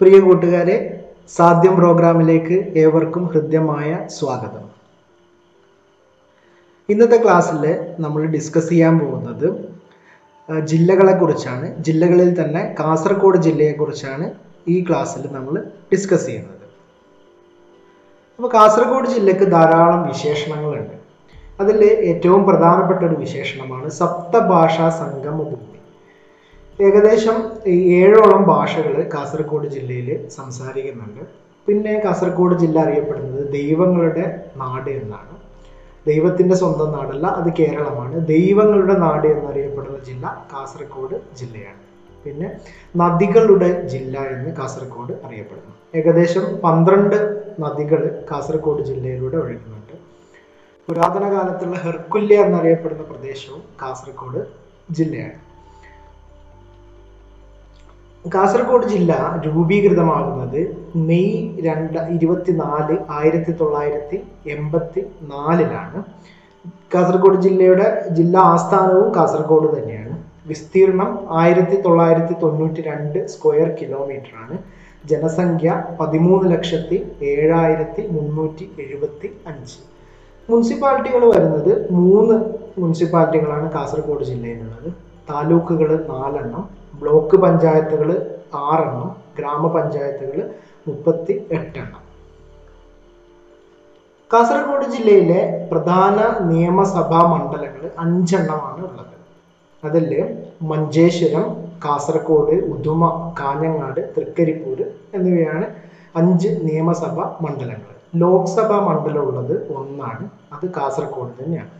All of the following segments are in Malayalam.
പ്രിയ കൂട്ടുകാരെ സാധ്യം പ്രോഗ്രാമിലേക്ക് ഏവർക്കും ഹൃദ്യമായ സ്വാഗതം ഇന്നത്തെ ക്ലാസ്സിൽ നമ്മൾ ഡിസ്കസ് ചെയ്യാൻ പോകുന്നത് ആ, ജില്ലകളെക്കുറിച്ചാണ് ജില്ലകളിൽ തന്നെ കാസർഗോഡ് ജില്ലയെക്കുറിച്ചാണ് ഈ ക്ലാസ്സിൽ നമ്മൾ ഡിസ്കസ് ചെയ്യുന്നത് അപ്പോൾ കാസർഗോഡ് ജില്ലക്ക് ധാരാളം വിശേഷണങ്ങളുണ്ട് അതിൽ ഏറ്റവും പ്രധാനപ്പെട്ട ഒരു വിശേഷണമാണ് സപ്തഭാഷാ സംഗമഭൂമി ഏകദേശം ഈ ഏഴോളം ഭാഷകൾ കാസർഗോഡ് ജില്ലയിൽ സംസാരിക്കുന്നുണ്ട് പിന്നെ കാസർഗോഡ് ജില്ല അറിയപ്പെടുന്നത് ദൈവങ്ങളുടെ നാട് എന്നാണ് ദൈവത്തിൻ്റെ സ്വന്തം നാടല്ല അത് കേരളമാണ് ദൈവങ്ങളുടെ നാട് എന്നറിയപ്പെടുന്ന ജില്ല കാസർഗോഡ് ജില്ലയാണ് പിന്നെ നദികളുടെ ജില്ല എന്ന് കാസർഗോഡ് അറിയപ്പെടുന്നു ഏകദേശം പന്ത്രണ്ട് നദികൾ കാസർഗോഡ് ജില്ലയിലൂടെ ഒഴുകുന്നുണ്ട് പുരാതന കാലത്തുള്ള ഹെർക്കുല്യ എന്നറിയപ്പെടുന്ന പ്രദേശവും കാസർഗോഡ് ജില്ലയാണ് കാസർഗോഡ് ജില്ല രൂപീകൃതമാകുന്നത് മെയ് രണ്ട് ഇരുപത്തിനാല് ആയിരത്തി തൊള്ളായിരത്തി എൺപത്തി നാലിലാണ് കാസർഗോഡ് ജില്ലയുടെ ജില്ലാ ആസ്ഥാനവും കാസർഗോഡ് തന്നെയാണ് വിസ്തീർണം ആയിരത്തി തൊള്ളായിരത്തി തൊണ്ണൂറ്റി രണ്ട് സ്ക്വയർ കിലോമീറ്റർ ആണ് ജനസംഖ്യ പതിമൂന്ന് ലക്ഷത്തി ഏഴായിരത്തി മുന്നൂറ്റി എഴുപത്തി അഞ്ച് മുനിസിപ്പാലിറ്റികൾ വരുന്നത് മൂന്ന് മുനിസിപ്പാലിറ്റികളാണ് കാസർഗോഡ് ജില്ലയിലുള്ളത് താലൂക്കുകൾ നാലെണ്ണം ബ്ലോക്ക് പഞ്ചായത്തുകൾ ആറെണ്ണം ഗ്രാമപഞ്ചായത്തുകൾ മുപ്പത്തി എട്ടെണ്ണം കാസർഗോഡ് ജില്ലയിലെ പ്രധാന നിയമസഭാ മണ്ഡലങ്ങൾ അഞ്ചെണ്ണമാണ് ഉള്ളത് അതിൽ മഞ്ചേശ്വരം കാസർഗോഡ് ഉദുമ കാഞ്ഞങ്ങാട് തൃക്കരിപ്പൂര് എന്നിവയാണ് അഞ്ച് നിയമസഭാ മണ്ഡലങ്ങൾ ലോക്സഭാ മണ്ഡലം ഉള്ളത് ഒന്നാണ് അത് കാസർഗോഡ് തന്നെയാണ്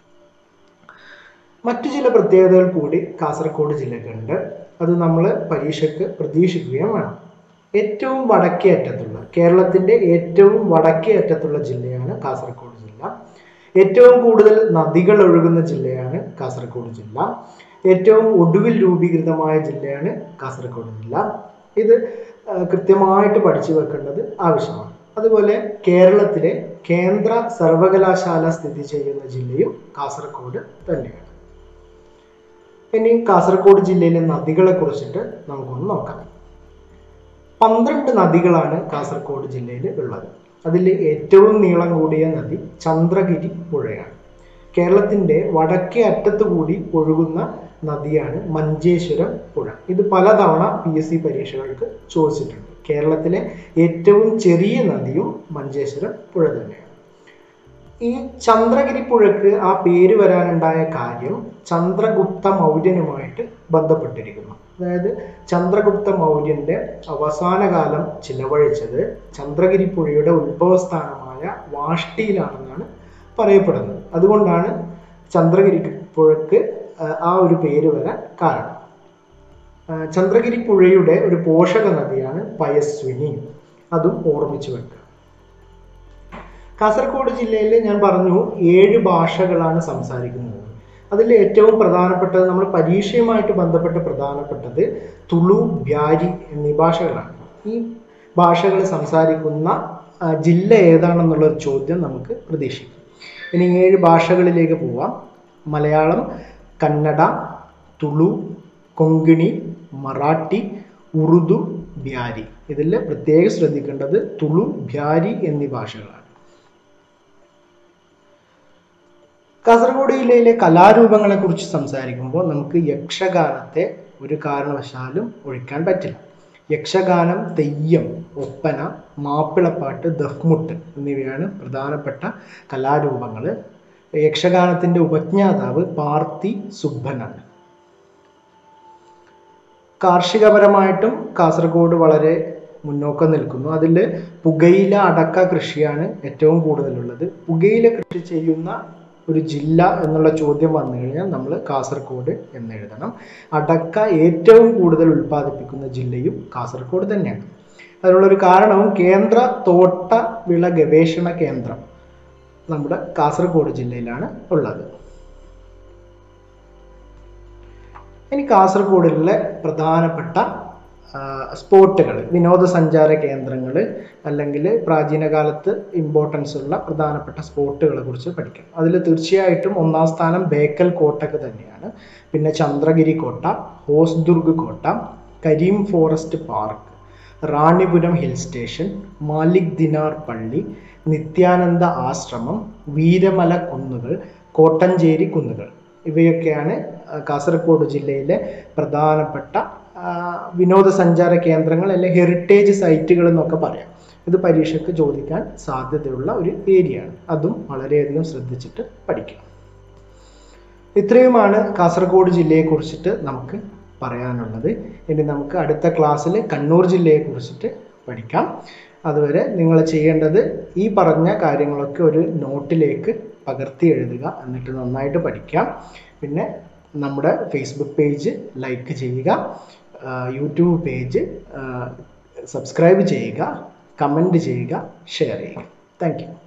മറ്റു ചില പ്രത്യേകതകൾ കൂടി കാസർഗോഡ് ജില്ലക്കുണ്ട് അത് നമ്മൾ പരീക്ഷയ്ക്ക് പ്രതീക്ഷിക്കുകയും വേണം ഏറ്റവും വടക്കേ അറ്റത്തുള്ള കേരളത്തിന്റെ ഏറ്റവും വടക്കേ അറ്റത്തുള്ള ജില്ലയാണ് കാസർഗോഡ് ജില്ല ഏറ്റവും കൂടുതൽ നദികൾ ഒഴുകുന്ന ജില്ലയാണ് കാസർഗോഡ് ജില്ല ഏറ്റവും ഒടുവിൽ രൂപീകൃതമായ ജില്ലയാണ് കാസർഗോഡ് ജില്ല ഇത് ആ, കൃത്യമായിട്ട് പഠിച്ചു വെക്കേണ്ടത് ആവശ്യമാണ് അതുപോലെ കേരളത്തിലെ കേന്ദ്ര സർവകലാശാല സ്ഥിതി ചെയ്യുന്ന ജില്ലയും കാസർഗോഡ് തന്നെയാണ് ഇനി കാസർഗോഡ് ജില്ലയിലെ നദികളെ കുറിച്ചിട്ട് നമുക്കൊന്ന് നോക്കാം പന്ത്രണ്ട് നദികളാണ് കാസർഗോഡ് ജില്ലയിൽ ഉള്ളത് അതിൽ ഏറ്റവും നീളം കൂടിയ നദി ചന്ദ്രഗിരി പുഴയാണ് കേരളത്തിന്റെ വടക്കേ അറ്റത്ത് കൂടി ഒഴുകുന്ന നദിയാണ് മഞ്ചേശ്വരം പുഴ ഇത് പലതവണ പി എസ് സി പരീക്ഷകൾക്ക് ചോദിച്ചിട്ടുണ്ട് കേരളത്തിലെ ഏറ്റവും ചെറിയ നദിയും മഞ്ചേശ്വരം പുഴ തന്നെയാണ് ഈ ചന്ദ്രഗിരി പുഴക്ക് ആ പേര് വരാനുണ്ടായ കാര്യം ചന്ദ്രഗുപ്ത മൗര്യനുമായിട്ട് ബന്ധപ്പെട്ടിരിക്കുന്നു അതായത് ചന്ദ്രഗുപ്ത മൗര്യന്റെ അവസാന കാലം ചിലവഴിച്ചത് ചന്ദ്രഗിരി പുഴയുടെ ഉത്ഭവസ്ഥാനമായ വാഷ്ടിയിലാണെന്നാണ് പറയപ്പെടുന്നത് അതുകൊണ്ടാണ് ചന്ദ്രഗിരി പുഴക്ക് ആ, ആ ഒരു പേര് വരാൻ കാരണം ആ, ചന്ദ്രഗിരി പുഴയുടെ ഒരു പോഷക നദിയാണ് പയസ്വിനി അതും ഓർമ്മിച്ചു വെക്കുക കാസർഗോഡ് ജില്ലയിൽ ഞാൻ പറഞ്ഞു ഏഴ് ഭാഷകളാണ് സംസാരിക്കുന്നത് അതിൽ ഏറ്റവും പ്രധാനപ്പെട്ടത് നമ്മൾ പരീക്ഷയുമായിട്ട് ബന്ധപ്പെട്ട് പ്രധാനപ്പെട്ടത് തുളു ബ്യാരി എന്നീ ഭാഷകളാണ് ഈ ഭാഷകൾ സംസാരിക്കുന്ന ആ, ജില്ല ഏതാണെന്നുള്ള ഒരു ചോദ്യം നമുക്ക് പ്രതീക്ഷിക്കാം ഇനി ഏഴ് ഭാഷകളിലേക്ക് പോവാം മലയാളം കന്നഡ തുളു കൊങ്കിണി മറാഠി ഉറുദു ബ്യാരി ഇതിൽ പ്രത്യേകം ശ്രദ്ധിക്കേണ്ടത് തുളു ബ്യാരി എന്നീ ഭാഷകളാണ് കാസർഗോഡ് ജില്ലയിലെ കലാരൂപങ്ങളെ കുറിച്ച് സംസാരിക്കുമ്പോൾ നമുക്ക് യക്ഷഗാനത്തെ ഒരു കാരണവശാലും ഒഴിക്കാൻ പറ്റില്ല യക്ഷഗാനം തെയ്യം ഒപ്പന മാപ്പിളപ്പാട്ട് ദഫ്മുട്ട് എന്നിവയാണ് പ്രധാനപ്പെട്ട കലാരൂപങ്ങൾ യക്ഷഗാനത്തിന്റെ ഉപജ്ഞാതാവ് പാർത്തി സുബ്ബനാണ് കാർഷികപരമായിട്ടും കാസർഗോഡ് വളരെ മുന്നോക്കം നിൽക്കുന്നു അതിൽ പുകയില അടക്ക കൃഷിയാണ് ഏറ്റവും കൂടുതലുള്ളത് പുകയില കൃഷി ചെയ്യുന്ന ഒരു ജില്ല എന്നുള്ള ചോദ്യം വന്നു കഴിഞ്ഞാൽ നമ്മൾ കാസർഗോഡ് എന്ന് എഴുതണം അടക്ക ഏറ്റവും കൂടുതൽ ഉൽപ്പാദിപ്പിക്കുന്ന ജില്ലയും കാസർഗോഡ് തന്നെയാണ് അതിനുള്ളൊരു കാരണവും കേന്ദ്ര തോട്ട വിള ഗവേഷണ കേന്ദ്രം നമ്മുടെ കാസർഗോഡ് ജില്ലയിലാണ് ഉള്ളത് ഇനി കാസർഗോഡിലെ പ്രധാനപ്പെട്ട സ്പോട്ടുകൾ വിനോദസഞ്ചാര കേന്ദ്രങ്ങൾ അല്ലെങ്കിൽ പ്രാചീന കാലത്ത് ഇമ്പോർട്ടൻസ് ഉള്ള പ്രധാനപ്പെട്ട സ്പോട്ടുകളെ കുറിച്ച് പഠിക്കാം അതിൽ തീർച്ചയായിട്ടും ഒന്നാം സ്ഥാനം ബേക്കൽ കോട്ടക്ക് തന്നെയാണ് പിന്നെ ചന്ദ്രഗിരി കോട്ട ഹോസ്ദുർഗ് കോട്ട Kareem forest park Ranipuram hill station Malik Dinar പള്ളി നിത്യാനന്ദ ആശ്രമം വീരമല കുന്നുകൾ കോട്ടഞ്ചേരി കുന്നുകൾ ഇവയൊക്കെയാണ് ആ, കാസർഗോഡ് ജില്ലയിലെ പ്രധാനപ്പെട്ട ആ, വിനോദസഞ്ചാര കേന്ദ്രങ്ങൾ അല്ലെങ്കിൽ ഹെറിറ്റേജ് സൈറ്റുകൾ എന്നൊക്കെ പറയാം ഇത് പരീക്ഷയ്ക്ക് ചോദിക്കാൻ സാധ്യതയുള്ള ഒരു ഏരിയയാണ് അതും വളരെയധികം ശ്രദ്ധിച്ചിട്ട് പഠിക്കണം ഇത്രയുമാണ് കാസർഗോഡ് ജില്ലയെ കുറിച്ചിട്ട് നമുക്ക് പറയാനുള്ളത് ഇനി നമുക്ക് അടുത്ത ക്ലാസ്സിൽ കണ്ണൂർ ജില്ലയെ കുറിച്ചിട്ട് പഠിക്കാം അതുവരെ നിങ്ങൾ ചെയ്യേണ്ടത് ഈ പറഞ്ഞ കാര്യങ്ങളൊക്കെ ഒരു നോട്ടിലേക്ക് പകർത്തി എഴുതുക എന്നിട്ട് നന്നായിട്ട് പഠിക്കാം പിന്നെ നമ്മുടെ ഫേസ്ബുക്ക് പേജ് ലൈക്ക് ചെയ്യുക ആ, യൂട്യൂബ് പേജ് സബ്സ്ക്രൈബ് ചെയ്യുക കമൻറ്റ് ചെയ്യുക ഷെയർ ചെയ്യുക താങ്ക് യു